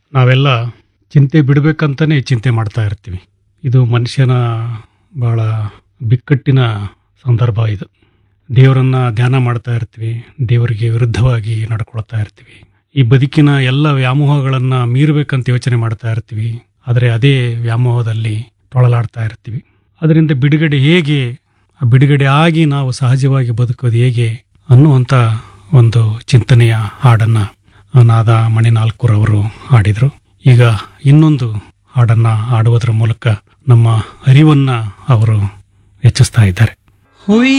ನಾವೆಲ್ಲ ಚಿಂತೆ ಬಿಡಬೇಕಂತಲೇ ಚಿಂತೆ ಮಾಡ್ತಾ ಇರ್ತೀವಿ ಇದು ಮನುಷ್ಯನ ಭಾಳ ಬಿಕ್ಕಟ್ಟಿನ ಸಂದರ್ಭ ಇದು ದೇವರನ್ನು ಧ್ಯಾನ ಮಾಡ್ತಾ ಇರ್ತೀವಿ ದೇವರಿಗೆ ವಿರುದ್ಧವಾಗಿ ನಡ್ಕೊಳ್ತಾ ಇರ್ತೀವಿ ಈ ಬದುಕಿನ ಎಲ್ಲ ವ್ಯಾಮೋಹಗಳನ್ನು ಮೀರಬೇಕಂತ ಯೋಚನೆ ಮಾಡ್ತಾ ಇರ್ತೀವಿ ಆದರೆ ಅದೇ ವ್ಯಾಮೋಹದಲ್ಲಿ ತೊಳಲಾಡ್ತಾ ಇರ್ತೀವಿ ಅದರಿಂದ ಬಿಡುಗಡೆ ಹೇಗೆ ಆ ಬಿಡುಗಡೆ ಆಗಿ ನಾವು ಸಹಜವಾಗಿ ಬದುಕೋದು ಹೇಗೆ ಅನ್ನುವಂಥ ಒಂದು ಚಿಂತನೆಯ ಹಾಡನ್ನು ನಾದ ಮಣಿನಾಲ್ಕೂರವರು ಹಾಡಿದರು ಈಗ ಇನ್ನೊಂದು ಹಾಡನ್ನು ಹಾಡುವುದರ ಮೂಲಕ ನಮ್ಮ ಅರಿವನ್ನು ಅವರು ಹೆಚ್ಚಿಸ್ತಾ ಇದ್ದಾರೆ ಹುಯ್